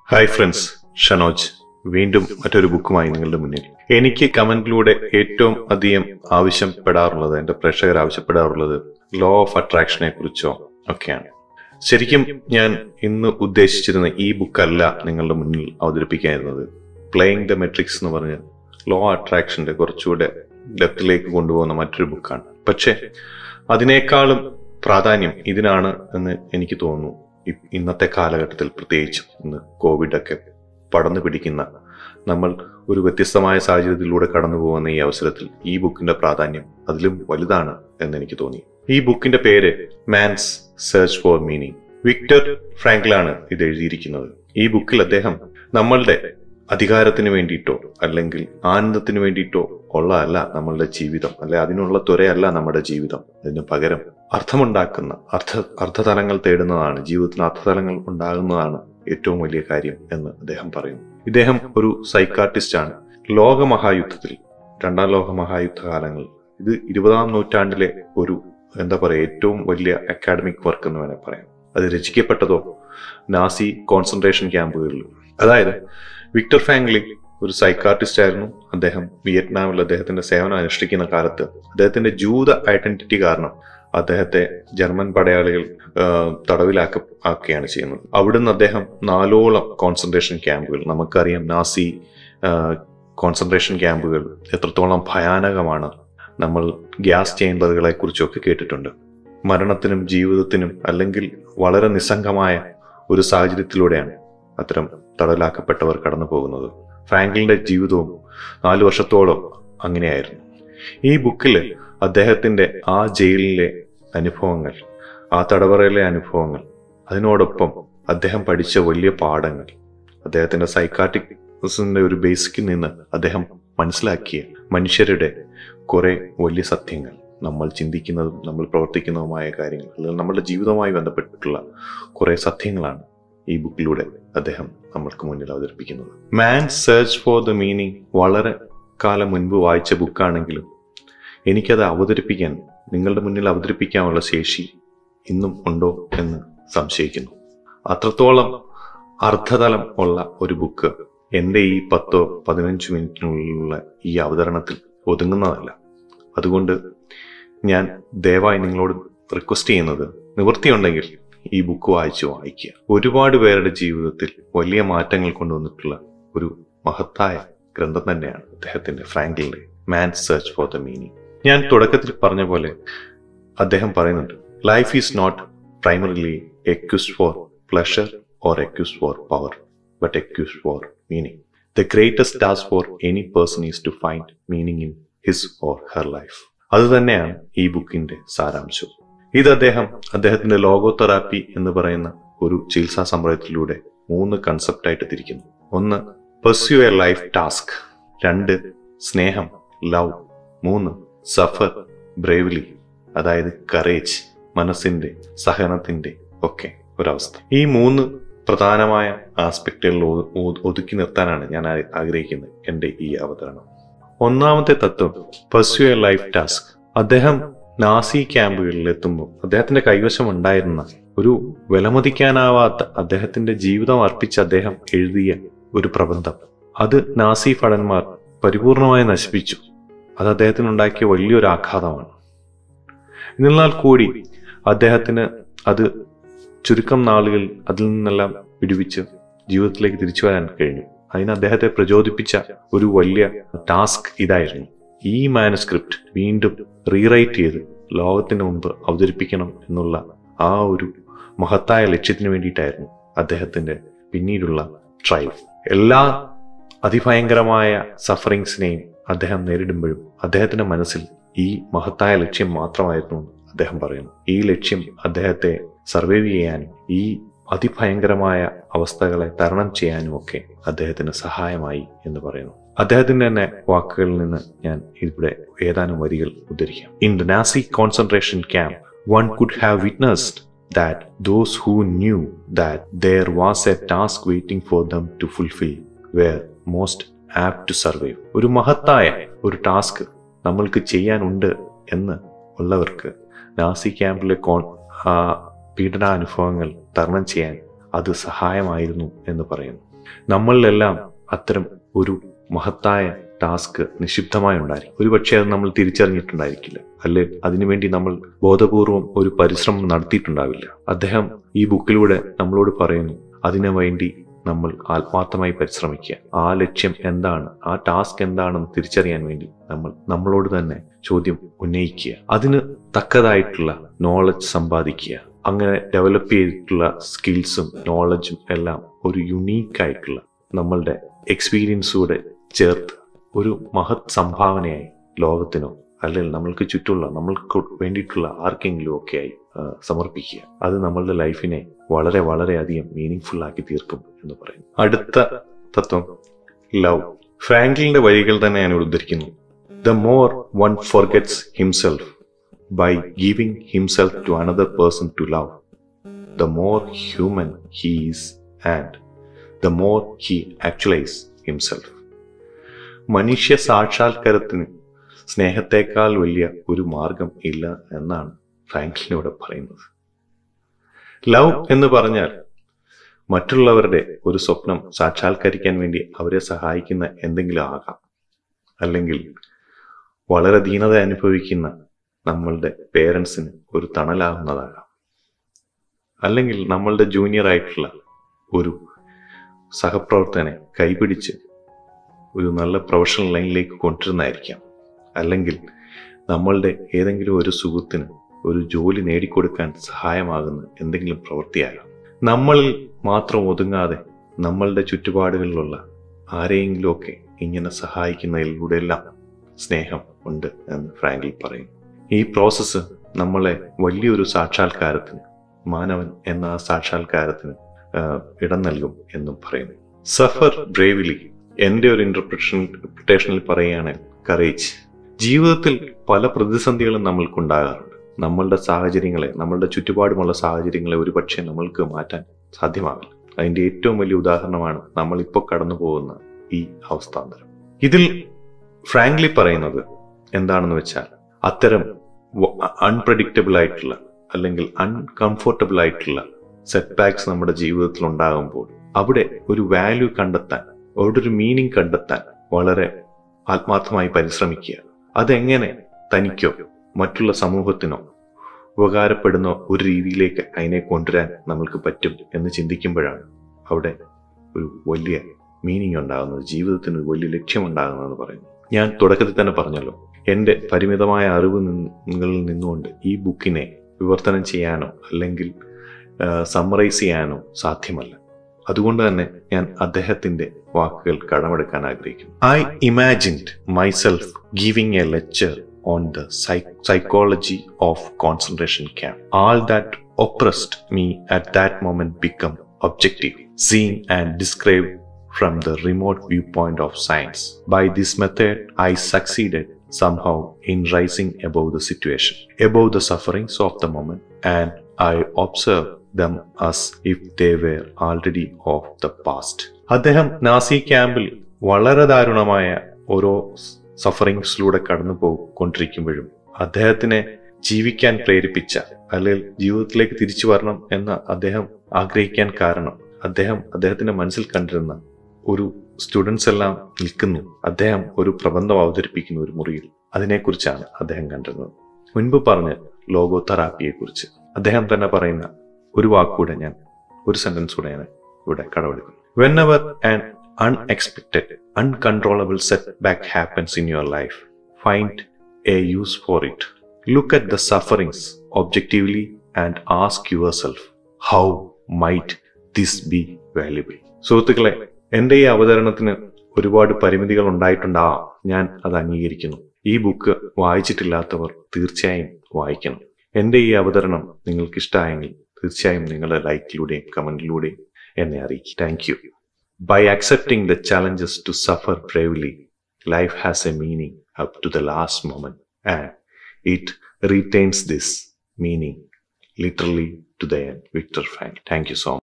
Hi friends Shanoj വീണ്ടും മറ്റൊരു ബുക്കുമായി നിങ്ങളുടെ മുന്നിൽ എനിക്ക് കമന്റിലൂടെ ഏറ്റവും അധികം ആവശ്യപ്പെടാറുള്ളത് എൻ്റെ പ്രേക്ഷകർ ആവശ്യപ്പെടാറുള്ളത് ലോ ഓഫ് അട്രാക്ഷനെ കുറിച്ചോ ഒക്കെയാണ് ശരിക്കും ഞാൻ ഇന്ന് ഉദ്ദേശിച്ചിരുന്ന ഈ ബുക്കല്ല നിങ്ങളുടെ മുന്നിൽ അവതരിപ്പിക്കാനിരുന്നത് പ്ലേയിങ് ദ മെട്രിക്സ് എന്ന് പറഞ്ഞ ലോ അട്രാക്ഷന്റെ കുറച്ചുകൂടെ ഡെപ്തിലേക്ക് കൊണ്ടുപോകുന്ന മറ്റൊരു ബുക്കാണ് പക്ഷേ അതിനേക്കാളും പ്രാധാന്യം ഇതിനാണ് എന്ന് എനിക്ക് തോന്നുന്നു ഇ- ഇന്നത്തെ കാലഘട്ടത്തിൽ പ്രത്യേകിച്ചും ഇന്ന് കോവിഡ് ഒക്കെ പടർന്നു പിടിക്കുന്ന നമ്മൾ ഒരു വ്യത്യസ്തമായ സാഹചര്യത്തിലൂടെ കടന്നു പോകുന്ന ഈ അവസരത്തിൽ ഈ ബുക്കിന്റെ പ്രാധാന്യം അതിലും വലുതാണ് എന്ന് എനിക്ക് തോന്നി ഈ ബുക്കിന്റെ പേര് man's search for meaning Victor ഫ്രാങ്ക്ലാണ് ഇത് എഴുതിയിരിക്കുന്നത് ഈ ബുക്കിൽ അദ്ദേഹം നമ്മളുടെ അധികാരത്തിന് വേണ്ടിയിട്ടോ അല്ലെങ്കിൽ ആനന്ദത്തിന് വേണ്ടിയിട്ടോ ഉള്ളതല്ല നമ്മളുടെ ജീവിതം അല്ലെ അതിനുള്ള ത്വരയല്ല നമ്മുടെ ജീവിതം അതിന് പകരം അർത്ഥമുണ്ടാക്കുന്ന അർത്ഥ അർത്ഥതലങ്ങൾ തേടുന്നതാണ് ജീവിതത്തിന് അർത്ഥതലങ്ങൾ ഉണ്ടാകുന്നതാണ് ഏറ്റവും വലിയ കാര്യം എന്ന് അദ്ദേഹം പറയുന്നു ഇദ്ദേഹം ഒരു സൈക്കാർട്ടിസ്റ്റ് ആണ് ലോകമഹായുദ്ധത്തിൽ രണ്ടാം ലോക മഹായുദ്ധ കാലങ്ങളിൽ ഇത് ഇരുപതാം നൂറ്റാണ്ടിലെ ഒരു എന്താ പറയുക ഏറ്റവും വലിയ അക്കാഡമിക് വർക്ക് എന്ന് വേണേൽ പറയാം അത് രചിക്കപ്പെട്ടതോ നാസി കോൺസെൻട്രേഷൻ ക്യാമ്പുകളിലും അതായത് വിക്ടർ ഫാങ്ലി ഒരു സൈക്കാർട്ടിസ്റ്റ് ആയിരുന്നു അദ്ദേഹം വിയറ്റ്നാമിൽ അദ്ദേഹത്തിന്റെ സേവനം അനുഷ്ഠിക്കുന്ന കാലത്ത് അദ്ദേഹത്തിന്റെ ജൂത ഐഡന്റിറ്റി കാരണം അദ്ദേഹത്തെ ജർമ്മൻ പടയാളികൾ ആ, തടവിലാക്ക ആക്കുകയാണ് ചെയ്യുന്നത് അവിടുന്ന് അദ്ദേഹം നാലോളം കോൺസെൻട്രേഷൻ ക്യാമ്പുകൾ നമുക്കറിയാം നാസി കോൺസെൻട്രേഷൻ ക്യാമ്പുകൾ എത്രത്തോളം ഭയാനകമാണ് നമ്മൾ ഗ്യാസ് ചേംബറുകളെ കുറിച്ചൊക്കെ കേട്ടിട്ടുണ്ട് മരണത്തിനും ജീവിതത്തിനും അല്ലെങ്കിൽ വളരെ നിസ്സംഗമായ ഒരു സാഹചര്യത്തിലൂടെയാണ് അത്തരം തടവിലാക്കപ്പെട്ടവർ കടന്നു പോകുന്നത് ഫ്രാങ്കിളിന്റെ ജീവിതവും നാലു വർഷത്തോളം അങ്ങനെയായിരുന്നു ഈ ബുക്കിൽ അദ്ദേഹത്തിന്റെ ആ ജയിലിലെ അനുഭവങ്ങൾ ആ തടവറയിലെ അനുഭവങ്ങൾ അതിനോടൊപ്പം അദ്ദേഹം പഠിച്ച വലിയ പാഠങ്ങൾ അദ്ദേഹത്തിന്റെ സൈക്കാട്രിക്സിന്റെ ഒരു ബേസിക്കിൽ നിന്ന് അദ്ദേഹം മനസ്സിലാക്കിയ മനുഷ്യരുടെ കുറെ വലിയ സത്യങ്ങൾ നമ്മൾ ചിന്തിക്കുന്നതും നമ്മൾ പ്രവർത്തിക്കുന്നതുമായ കാര്യങ്ങൾ അല്ലെങ്കിൽ നമ്മുടെ ജീവിതവുമായി ബന്ധപ്പെട്ടിട്ടുള്ള കുറെ സത്യങ്ങളാണ് ഈ ബുക്കിലൂടെ അദ്ദേഹം നമ്മൾക്ക് മുന്നിൽ അവതരിപ്പിക്കുന്നത് man search for the meaning വളരെ കാലം മുൻപ് വായിച്ച ബുക്കാണെങ്കിലും എനിക്കത് അവതരിപ്പിക്കാൻ നിങ്ങളുടെ മുന്നിൽ അവതരിപ്പിക്കാനുള്ള ശേഷി ഇന്നും ഉണ്ടോ എന്ന് സംശയിക്കുന്നു അത്രത്തോളം അർത്ഥതലം ഉള്ള ഒരു ബുക്ക് എൻ്റെ ഈ പത്തോ പതിനഞ്ച് മിനിറ്റിനുള്ളിലുള്ള ഈ അവതരണത്തിൽ ഒതുങ്ങുന്നതല്ല അതുകൊണ്ട് ഞാൻ ദയവായി നിങ്ങളോട് റിക്വസ്റ്റ് ചെയ്യുന്നത് നിവൃത്തിയുണ്ടെങ്കിൽ ഈ ബുക്ക് വായിച്ച് വായിക്കുക ഒരുപാട് പേരുടെ ജീവിതത്തിൽ വലിയ മാറ്റങ്ങൾ കൊണ്ടുവന്നിട്ടുള്ള ഒരു മഹത്തായ ഗ്രന്ഥം തന്നെയാണ് അദ്ദേഹത്തിന്റെ ഫ്രാങ്കിളിന്റെ man search for the meaning ഞാൻ തുടക്കത്തിൽ പറഞ്ഞ പോലെ അദ്ദേഹം പറയുന്നുണ്ട് life is not primarily a quest for pleasure or a quest for power but a quest for meaning the greatest task for any person is to find meaning in his or her life അത് തന്നെയാണ് ഈ ബുക്കിന്റെ സാരാംശം ഇത് അദ്ദേഹം അദ്ദേഹത്തിന്റെ ലോഗോതെറാപ്പി എന്ന് പറയുന്ന ഒരു ചികിത്സാ സമ്പ്രദായത്തിലൂടെ മൂന്ന് കൺസെപ്റ്റായിട്ട് തിരിക്കുന്നു ഒന്ന് പെർസ്യൂ എ ലൈഫ് ടാസ്ക് രണ്ട് സ്നേഹം ലവ് മൂന്ന് സഫർ ബ്രേവ്ലി അതായത് കറേജ് മനസ്സിന്റെ സഹനത്തിന്റെ ഒക്കെ ഒരവസ്ഥ ഈ മൂന്ന് പ്രധാനമായ ആസ്പെക്റ്റുകളിൽ ഒ- ഒ- ഒതുക്കി നിർത്താനാണ് ഞാൻ ആ- ആഗ്രഹിക്കുന്നത് എൻ്റെ ഈ അവതരണം ഒന്നാമത്തെ തത്വം പെർസ്യൂ എ ലൈഫ് ടാസ്ക് അദ്ദേഹം നാസി ക്യാമ്പുകളിൽ എത്തുമ്പോൾ അദ്ദേഹത്തിന്റെ കൈവശം ഉണ്ടായിരുന്ന ഒരു വിലമതിക്കാനാവാത്ത അദ്ദേഹത്തിന്റെ ജീവിതം അർപ്പിച്ച് അദ്ദേഹം എഴുതിയ ഒരു പ്രബന്ധം അത് നാസി ഭടന്മാർ പരിപൂർണമായി നശിപ്പിച്ചു അത് അദ്ദേഹത്തിന് ഉണ്ടാക്കിയ വലിയൊരു ആഘാതമാണ് എന്നിരുന്നാൽ കൂടി അദ്ദേഹത്തിന് അത് ചുരുക്കം നാളുകൾ അതിൽ നിന്നെല്ലാം വിടുവിച്ച് ജീവിതത്തിലേക്ക് തിരിച്ചു വരാൻ കഴിഞ്ഞു അതിന് അദ്ദേഹത്തെ പ്രചോദിപ്പിച്ച ഒരു വലിയ ടാസ്ക് ഇതായിരുന്നു ഈ മാനുസ്ക്രിപ്റ്റ് വീണ്ടും റീറൈറ്റ് ചെയ്ത് ലോകത്തിന് മുമ്പ് അവതരിപ്പിക്കണം എന്നുള്ള ആ ഒരു മഹത്തായ ലക്ഷ്യത്തിന് വേണ്ടിയിട്ടായിരുന്നു അദ്ദേഹത്തിന്റെ പിന്നീടുള്ള ട്രയൽ എല്ലാ അതിഭയങ്കരമായ സഫറിങ്സിനെയും അദ്ദേഹം നേരിടുമ്പോഴും അദ്ദേഹത്തിന്റെ മനസ്സിൽ ഈ മഹത്തായ ലക്ഷ്യം മാത്രമായിരുന്നു എന്ന് അദ്ദേഹം പറയുന്നു ഈ ലക്ഷ്യം അദ്ദേഹത്തെ സർവൈവ് ചെയ്യാനും ഈ അതിഭയങ്കരമായ അവസ്ഥകളെ തരണം ചെയ്യാനും ഒക്കെ അദ്ദേഹത്തിന് സഹായമായി എന്ന് പറയുന്നു അദ്ദേഹത്തിന്റെ തന്നെ വാക്കുകളിൽ നിന്ന് ഞാൻ ഇവിടെ ഏതാനും വരികൾ ഉദ്ധരിക്കാം in the Nazi concentration camp one could have witnessed that those who knew that there was a task waiting for them to fulfill were most apt to survive. ഒരു മഹത്തായ ഒരു ടാസ്ക് നമ്മൾക്ക് ചെയ്യാനുണ്ട് എന്ന് ഉള്ളവർക്ക് നാസി ക്യാമ്പിലെ കോൺ ആ പീഡനാനുഭവങ്ങൾ തരണം ചെയ്യാൻ അത് സഹായമായിരുന്നു എന്ന് പറയുന്നു നമ്മളിലെല്ലാം അത്തരം ഒരു മഹത്തായ ടാസ്ക് നിക്ഷിപ്തമായി ഉണ്ടായിരിക്കും ഒരുപക്ഷെ അത് നമ്മൾ തിരിച്ചറിഞ്ഞിട്ടുണ്ടായിരിക്കില്ല അല്ലെ അതിനുവേണ്ടി നമ്മൾ ബോധപൂർവം ഒരു പരിശ്രമം നടത്തിയിട്ടുണ്ടാവില്ല അദ്ദേഹം ഈ ബുക്കിലൂടെ നമ്മളോട് പറയുന്നു അതിനു വേണ്ടി നമ്മൾ ആത്മാർത്ഥമായി പരിശ്രമിക്കുക ആ ലക്ഷ്യം എന്താണ് ആ ടാസ്ക് എന്താണെന്ന് തിരിച്ചറിയാൻ വേണ്ടി നമ്മൾ നമ്മളോട് തന്നെ ചോദ്യം ഉന്നയിക്കുക അതിന് തക്കതായിട്ടുള്ള നോളജ് സമ്പാദിക്കുക അങ്ങനെ ഡെവലപ്പ് ചെയ്തിട്ടുള്ള സ്കിൽസും നോളജും എല്ലാം ഒരു യുണീക്ക് ആയിട്ടുള്ള നമ്മളുടെ എക്സ്പീരിയൻസൂടെ ചേർത്ത് ഒരു മഹത് സംഭാവനയായി ലോകത്തിനോ അല്ലെങ്കിൽ നമ്മൾക്ക് ചുറ്റുമുള്ള നമ്മൾക്ക് വേണ്ടിയിട്ടുള്ള ആർക്കെങ്കിലും ഒക്കെയായി സമർപ്പിക്കുക അത് നമ്മളുടെ ലൈഫിനെ വളരെ വളരെ അധികം മീനിങ് ഫുൾ ആക്കി തീർക്കും എന്ന് പറയുന്നു അടുത്ത തത്വം ലവ് ഫ്രാങ്കിളിന്റെ വഴികൾ തന്നെ ഞാൻ ഉദ്ധരിക്കുന്നു the more one forgets himself by giving himself to another person to love the more human he's and the more he actualise himself മനുഷ്യ സാക്ഷാത്കാരത്തിന് സ്നേഹത്തെക്കാൾ വലിയ ഒരു മാർഗം ഇല്ല എന്നാണ് ഫ്രാങ്ക്ലിനോട് പറയുന്നത് ലവ് എന്ന് പറഞ്ഞാൽ മറ്റുള്ളവരുടെ ഒരു സ്വപ്നം സാക്ഷാത്കരിക്കാൻ വേണ്ടി അവരെ സഹായിക്കുന്ന എന്തെങ്കിലും ആകാം അല്ലെങ്കിൽ വളരെ ദീനത അനുഭവിക്കുന്ന നമ്മളുടെ പേരൻസിന് ഒരു തണലാകുന്നതാകാം അല്ലെങ്കിൽ നമ്മളുടെ ജൂനിയർ ആയിട്ടുള്ള ഒരു സഹപ്രവർത്തകനെ കൈപിടിച്ച് ഒരു നല്ല പ്രൊഫഷണൽ ലൈനിലേക്ക് കൊണ്ടുവരുന്നതായിരിക്കാം അല്ലെങ്കിൽ നമ്മളുടെ ഏതെങ്കിലും ഒരു സുഹൃത്തിന് ഒരു ജോലി നേടിക്കൊടുക്കാൻ സഹായമാകുന്ന എന്തെങ്കിലും പ്രവൃത്തിയാകാം നമ്മളിൽ മാത്രം ഒതുങ്ങാതെ നമ്മളുടെ ചുറ്റുപാടുകളിലുള്ള ആരെയെങ്കിലുമൊക്കെ ഇങ്ങനെ സഹായിക്കുന്നതിലൂടെയെല്ലാം സ്നേഹം ഉണ്ട് എന്ന് ഫ്രാങ്കിൽ പറയും ഈ പ്രോസസ്സ് നമ്മളെ വലിയൊരു സാക്ഷാത്കാരത്തിന് മാനവൻ എന്ന ആ സാക്ഷാത്കാരത്തിന് ഇടം നൽകും എന്നും പറയുന്നു സഫർ ബ്രേവിലി എൻ്റെ ഒരു ഇന്റർപ്രിട്ടേഷൻ ഇന്റർപ്രിട്ടേഷനിൽ പറയുകയാണെങ്കിൽ കറേജ് ജീവിതത്തിൽ പല പ്രതിസന്ധികളും നമ്മൾക്കുണ്ടാകാറുണ്ട് നമ്മളുടെ സാഹചര്യങ്ങളെ നമ്മളുടെ ചുറ്റുപാടുമുള്ള സാഹചര്യങ്ങളെ ഒരുപക്ഷെ നമ്മൾക്ക് മാറ്റാൻ സാധ്യമാവില്ല അതിന്റെ ഏറ്റവും വലിയ ഉദാഹരണമാണ് നമ്മൾ ഇപ്പോൾ കടന്നു പോകുന്ന ഈ അവസ്ഥാന്തരം ഇതിൽ ഫ്രാങ്ക്ലി പറയുന്നത് എന്താണെന്ന് വെച്ചാൽ അത്തരം അൺപ്രഡിക്റ്റബിൾ ആയിട്ടുള്ള അല്ലെങ്കിൽ അൺകംഫർട്ടബിൾ ആയിട്ടുള്ള സെറ്റ് ബാക്സ് നമ്മുടെ ജീവിതത്തിൽ ഉണ്ടാകുമ്പോൾ അവിടെ ഒരു വാല്യൂ കണ്ടെത്താൻ അവിടെ ഒരു മീനിങ് കണ്ടെത്താൻ വളരെ ആത്മാർത്ഥമായി പരിശ്രമിക്കുക അതെങ്ങനെ തനിക്കോ മറ്റുള്ള സമൂഹത്തിനോ ഉപകാരപ്പെടുന്ന ഒരു രീതിയിലേക്ക് അതിനെ കൊണ്ടുവരാൻ നമ്മൾക്ക് പറ്റും എന്ന് ചിന്തിക്കുമ്പോഴാണ് അവിടെ ഒരു വലിയ മീനിങ് ഉണ്ടാകുന്നത് ജീവിതത്തിന് ഒരു വലിയ ലക്ഷ്യമുണ്ടാകുന്നതെന്ന് പറയുന്നു ഞാൻ തുടക്കത്തിൽ തന്നെ പറഞ്ഞല്ലോ എൻ്റെ പരിമിതമായ അറിവ് നിങ്ങളിൽ നിന്നുകൊണ്ട് ഈ ബുക്കിനെ വിവർത്തനം ചെയ്യാനോ അല്ലെങ്കിൽ സമ്മറൈസ് ചെയ്യാനോ സാധ്യമല്ല അതുകൊണ്ട് തന്നെ ഞാൻ അദ്ദേഹത്തിന്റെ വാക്കുകൾ കടമെടുക്കാൻ ആഗ്രഹിക്കുന്നു I imagined myself giving a lecture on the psychology of concentration camp all that oppressed me at that moment become objective seen and describe from the remote viewpoint of science. By this method, I succeeded somehow in rising above the situation, above the sufferings of the moment, and I observed them as if they were already of the past. അദ്ദേഹം Nazi ക്യാമ്പിൽ വളരെ ദാരുണമായ ഓരോ സഫറിങ്സിലൂടെ കടന്നു പോയിക്കൊണ്ടിരിക്കുമ്പോഴും അദ്ദേഹത്തിനെ ജീവിക്കാൻ പ്രേരിപ്പിച്ച അല്ലെങ്കിൽ ജീവിതത്തിലേക്ക് തിരിച്ചു വരണം എന്ന് അദ്ദേഹം ആഗ്രഹിക്കാൻ കാരണം അദ്ദേഹം അദ്ദേഹത്തിന്റെ മനസ്സിൽ കണ്ടിരുന്ന ഒരു സ്റ്റുഡൻസ് എല്ലാം നിൽക്കുന്നു അദ്ദേഹം ഒരു പ്രബന്ധം അവതരിപ്പിക്കുന്ന ഒരു മുറിയിൽ അതിനെക്കുറിച്ചാണ് അദ്ദേഹം കണ്ടിരുന്നത് മുൻപ് പറഞ്ഞ ലോഗോ തെറാപ്പിയെ കുറിച്ച് അദ്ദേഹം തന്നെ പറയുന്ന ഒരു വാക്കുകൂടെ ഞാൻ ഒരു സെന്റൻസ് കൂടെ ഞാൻ ഇവിടെ കടമെടുക്കുന്നു whenever and unexpected uncontrollable setback happens in your life find a use for it look at the sufferings objectively and ask yourself how might this be valuable സുഹൃത്തുക്കളെ എന്റെ ഈ അവതരണത്തിന് ഒരുപാട് പരിമിതികൾ ഉണ്ടായിട്ടുണ്ടാവാം ഞാൻ അത് അംഗീകരിക്കുന്നു ഈ ബുക്ക് വായിച്ചിട്ടില്ലാത്തവർ തീർച്ചയായും വായിക്കണം എന്റെ ഈ അവതരണം നിങ്ങൾക്ക് ഇഷ്ടമായെങ്കിൽ തീർച്ചയായും നിങ്ങളുടെ ലൈക്കിലൂടെയും കമന്റിലൂടെയും എന്നെ അറിയിക്കും thank you by accepting the challenges to suffer bravely life has a meaning up to the last moment and it retains this meaning literally to the end Victor ഫാൻ താങ്ക് യു സോ മച്ച്